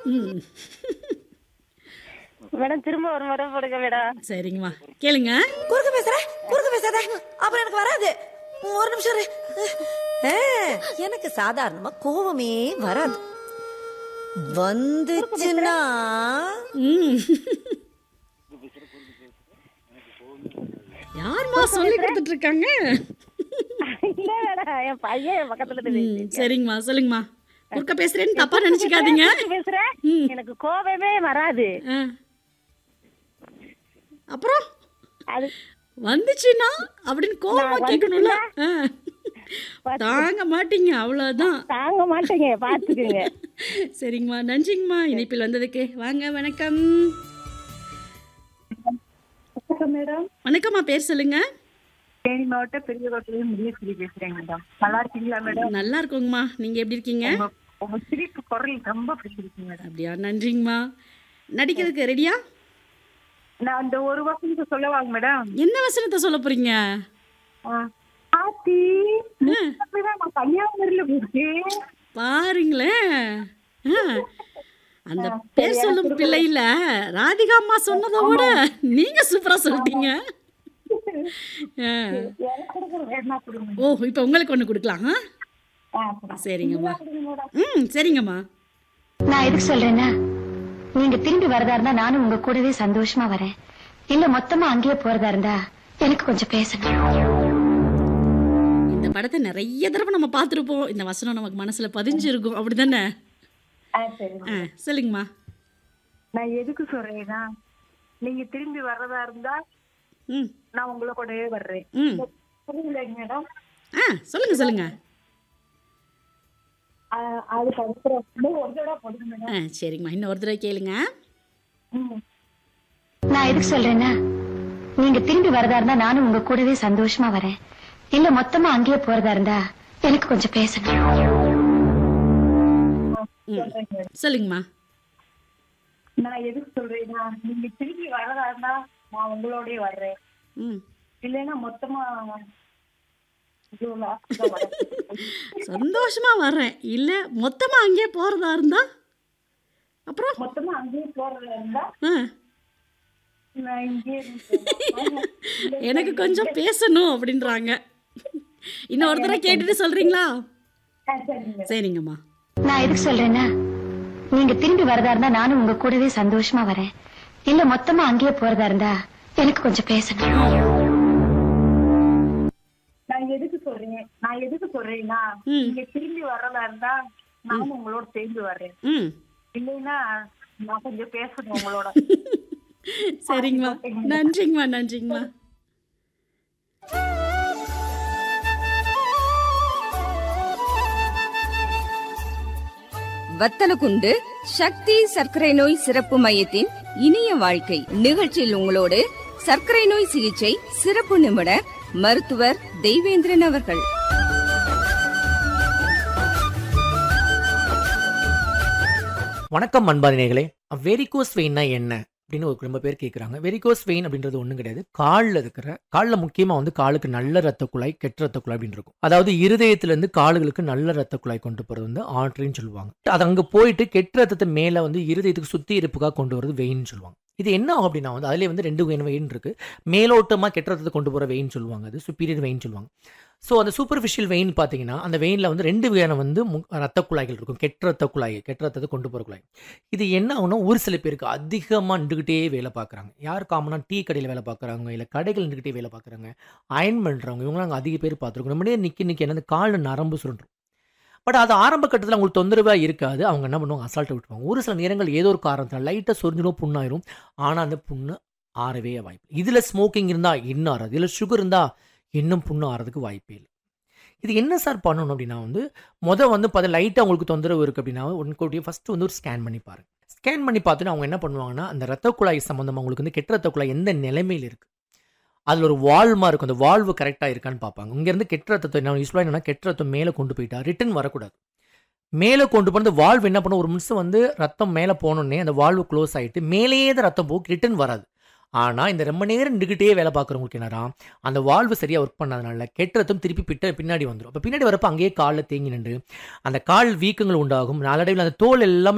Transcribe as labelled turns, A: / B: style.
A: ம்
B: மேடம் திரும்ப ஒரு முறை போடுங்க மேடம்
A: சரிங்கம்மா கேளுங்க
C: குறுக்க பேசுற குறுக்க பேசாத அப்புறம் எனக்கு வராது ஒரு நிமிஷம் இரு. ஆ, எனக்கு சாதாரணமா கோவமே வராது வந்துச்சுன்னா
A: ம் யாரும்மா சொல்லி கொடுத்துட்டு இருக்காங்க
B: இல்ல மேடம் என் பையன் என் பக்கத்துல இருந்து
A: ம்
B: பேசிட்டு
A: சரிங்கம்மா சொல்லுங்கம்மா குறுக்க பேசுறேன்னு தப்பா நினைச்சுக்காதீங்க
B: பேசுறேன்
A: ம்.
B: எனக்கு கோபமே வராது
A: ஆ. அப்புறம்
B: அது
A: வந்துச்சுன்னா அப்படின்னு கோவமா
B: நான்
A: கேட்கணும்ல ஆ. தாங்க மாட்டீங்க அவ்வளோதான்
B: தாங்க மாட்டேங்க பாத்துக்குங்க
A: சரிங்கம்மா நன்றிங்கம்மா இணைப்பில் வந்ததுக்கு வாங்க வணக்கம்
D: மேடம்
A: வணக்கம்மா பேர் சொல்லுங்க
D: தேனி மாவட்டம் பெரியகோட்டையில முடியசிரி பேசுறேன் மேடம் நல்லா இருக்கீங்களா மேடம்
A: நல்லா இருக்கோங்கம்மா நீங்க எப்படி இருக்கீங்க
D: உங்க உங்க சிரிப்பு குரல் ரொம்ப பிடிச்சிருக்கு மேடம்
A: அப்படியா நன்றிங்கம்மா நடிக்கிறதுக்கு ரெடியா
D: நான் அந்த ஒரு வருஷத்துக்கு சொல்லவாங்க மேடம்
A: என்ன வசனத்தை சொல்ல போறீங்க
D: ஆத்தி அப்படிதான் நான் கன்னியாகுமரியில போயிருக்கேன்
A: பாருங்களேன் ஆ, அந்த பேர் சொல்லும் பிள்ளையில ராதிகா அம்மா சொன்னதை விட நீங்க சூப்பரா சொல்லிட்டீங்க ஆ.
D: எனக்கு கொடுக்குற வேணா கொடுங்க
A: ஓ இப்போ உங்களுக்கு ஒன்று கொடுக்கலாம் ஆ?
D: ஆ, கொடுங்க.
A: சரிங்கம்மா
D: மேடம்
A: ம் சரிங்கம்மா
E: நான் எதுக்கு சொல்றேன்னா நீங்க திரும்பி வரதா இருந்தா நானும் உங்க கூடவே சந்தோஷமா வரேன் இல்ல மொத்தமா அங்கேயே போறதா இருந்தா எனக்கு கொஞ்சம் பேசணும்
A: இந்த படத்தை நிறைய தடவை நம்ம பார்த்துருப்போம் இந்த வசனம் நமக்கு மனசுல பதிஞ்சிருக்கும் அப்படிதானே
D: ஆ, சரி
A: ஆ சொல்லுங்கம்மா
D: நான் எதுக்கு சொல்றேன்னா நீங்க திரும்பி வர்றதா இருந்தா
A: ம்
D: நான் உங்களை கூடவே வர்றேன்
A: ம்
D: புரியலைங்க மேடம்
A: ஆ சொல்லுங்க சொல்லுங்க
D: ஆ, அதுக்கு அப்புறம் இன்னும் ஒரு தடவை போடுங்க மேடம்
A: ஆ சரிங்கம்மா இன்னும் ஒரு தடவை கேளுங்க
D: ம்.
E: நான் எதுக்கு சொல்றேன்னா நீங்க திரும்பி வரதா இருந்தா நானும் உங்க கூடவே சந்தோஷமா வரேன் இல்ல மொத்தமா அங்கேயே போறதா இருந்தா எனக்கு கொஞ்சம் பேசணும்
A: ம் சொல்லுங்கம்மா
D: நான் எதுக்கு சொல்றேன்னா நீங்க திரும்பி வரதா இருந்தா நான் உங்களோடய வர்றேன்
A: ம்
D: இல்லைன்னா மொத்தமா ஐயோ, last தான் வரேன்.
A: சந்தோஷமா வர்றேன் இல்லை மொத்தமாக அங்கேயே போகிறதா இருந்தா அப்புறம்
D: மொத்தமா அங்கேயே போறதா இருந்தா
A: ஆ
D: நான் இங்கேயே இருந்துக்கிறேன்.
A: எனக்கு கொஞ்சம் பேசணும் அப்படின்றாங்க இன்னும் ஒரு தடவை கேட்டுட்டு சொல்கிறீங்களா
D: ஆ, சரிங்க
A: சரிங்கம்மா
E: நான் எதுக்கு சொல்றேன்னா நீங்க திரும்பி வரதா இருந்தா நானும் உங்க கூடவே சந்தோஷமா வரேன் இல்ல மொத்தமா அங்கேயே போறதா இருந்தா எனக்கு கொஞ்சம் பேசணும்
D: நான் எதுக்கு சொல்றேன் நான் எதுக்கு சொல்றேன்னா
A: ம்.
D: நீங்க திரும்பி வர்றதா இருந்தா நானும் உங்களோட சேர்ந்து வர்றேன்
A: ம்
D: இல்லைன்னா நான் கொஞ்சம் பேசணும் உங்களோட
A: சரிங்கம்மா நன்றிங்கம்மா நன்றிங்கம்மா
F: வத்தலகுண்டு சக்தி சர்க்கரை நோய் சிறப்பு மையத்தின் இனிய வாழ்க்கை நிகழ்ச்சியில் உங்களோடு சர்க்கரை நோய் சிகிச்சை சிறப்பு நிபுணர் மருத்துவர் தெய்வேந்திரன் அவர்கள்
G: வணக்கம் அன்பாதினேகளே வெரிகோஸ் வெயின்னா என்ன அப்படின்னு ஒரு ரொம்ப பேர் கேட்குறாங்க வெரிகோஸ் வெயின் அப்படின்றது ஒன்றும் கிடையாது காலில் இருக்கிற காலில் முக்கியமாக வந்து காலுக்கு நல்ல ரத்த குழாய் கெட்ட ரத்த குழாய் அப்படின்னு இருக்கும் அதாவது இருதயத்திலேருந்து காலுகளுக்கு நல்ல ரத்த குழாய் கொண்டு போகிறது வந்து ஆர்டரின்னு சொல்லுவாங்க அது அங்கே போயிட்டு கெட்ட ரத்தத்தை மேலே வந்து இருதயத்துக்கு சுத்தி இருப்புக்காக கொண்டு வரது வெயின்னு சொல்லுவாங்க இது என்ன ஆகும் அப்படின்னா வந்து அதிலே வந்து ரெண்டு வெயின் வெயின் இருக்கு மேலோட்டமாக கெட்ட ரத்தத்தை கொண்டு போகிற வெயின் சொல்லுவாங்க அது சுப்பீரியர் வெயின் சொல்லுவாங்க ஸோ அந்த சூப்பர்ஃபிஷியல் வெயின் பார்த்தீங்கன்னா அந்த வெயினில் வந்து ரெண்டு வகையான வந்து மு- ரத்த குழாய்கள் இருக்கும் கெட்ட ரத்த குழாய் கெட்ட ரத்தத்தை கொண்டு போகிற குழாய் இது என்ன ஆகும்னா ஒரு சில பேருக்கு அதிகமாக நின்றுக்கிட்டே வேலை பார்க்குறாங்க யார் காமனாக டீ கடையில் வேலை பார்க்குறாங்க இல்லை கடைகள் நின்றுக்கிட்டே வேலை பார்க்குறாங்க அயன் பண்ணுறவங்க இவங்களாம் அங்கே அதிக பேர் பார்த்துருக்கோம் நம்மளே நிற்கி நிற்கி என்ன காலில் நரம்பு சுருண்டுரும் பட் அது ஆரம்ப கட்டத்தில் அவங்களுக்கு தொந்தரவாக இருக்காது அவங்க என்ன பண்ணுவாங்க அசால்ட்டை விட்டுருவாங்க ஒரு சில நேரங்கள் ஏதோ ஒரு காரணத்தில் லைட்டாக சொரிஞ்சிடும் புண்ணாயிரும் ஆனால் அந்த புண்ணு ஆறவே வாய்ப்பு இதில் ஸ்மோக்கிங் இருந்தால் இன்னும் ஆறாது இதில் சுகர் இருந்தால் இன்னும் புண்ணு ஆறதுக்கு வாய்ப்பே இல்லை இது என்ன சார் பண்ணணும் அப்படின்னா வந்து மொதல் வந்து பார்த்து லைட்டாக உங்களுக்கு தொந்தரவு இருக்குது அப்படின்னா உங்களுடைய ஃபஸ்ட்டு வந்து ஒரு ஸ்கேன் பண்ணி பாருங்க ஸ்கேன் பண்ணி பார்த்துட்டு அவங்க என்ன பண்ணுவாங்கன்னா அந்த ரத்த குழாய் சம்மந்தமாக உங்களுக்கு வந்து கெட்ட ரத்த குழாய் எந்த நிலைமையில் இருக்குது அதில் ஒரு வால்மா இருக்கும் அந்த வால்வு கரெக்டாக இருக்கான்னு பார்ப்பாங்க இங்கேருந்து கெட்ட ரத்தத்தை என்ன யூஸ்வலாக என்னன்னா கெட்ட ரத்தம் மேலே கொண்டு போயிட்டா ரிட்டன் வரக்கூடாது மேலே கொண்டு போனது வால்வு என்ன பண்ணும் ஒரு நிமிஷம் வந்து ரத்தம் மேலே போனோடனே அந்த வால்வு க்ளோஸ் ஆகிட்டு மேலேயே தான் ரத்தம் போக்கு ரிட்டன் வராது ஆனால் இந்த ரொம்ப நேரம் நின்றுக்கிட்டே வேலை பார்க்குறவங்களுக்கு என்னடா அந்த வால்வு சரியாக ஒர்க் பண்ணாதனால கெட்ட ரத்தம் திருப்பி பிட்ட பின்னாடி வந்துடும் அப்போ பின்னாடி வரப்போ அங்கேயே காலில் தேங்கி நின்று அந்த கால் வீக்கங்கள் உண்டாகும் நாளடைவில் அந்த தோல் எல்லாமே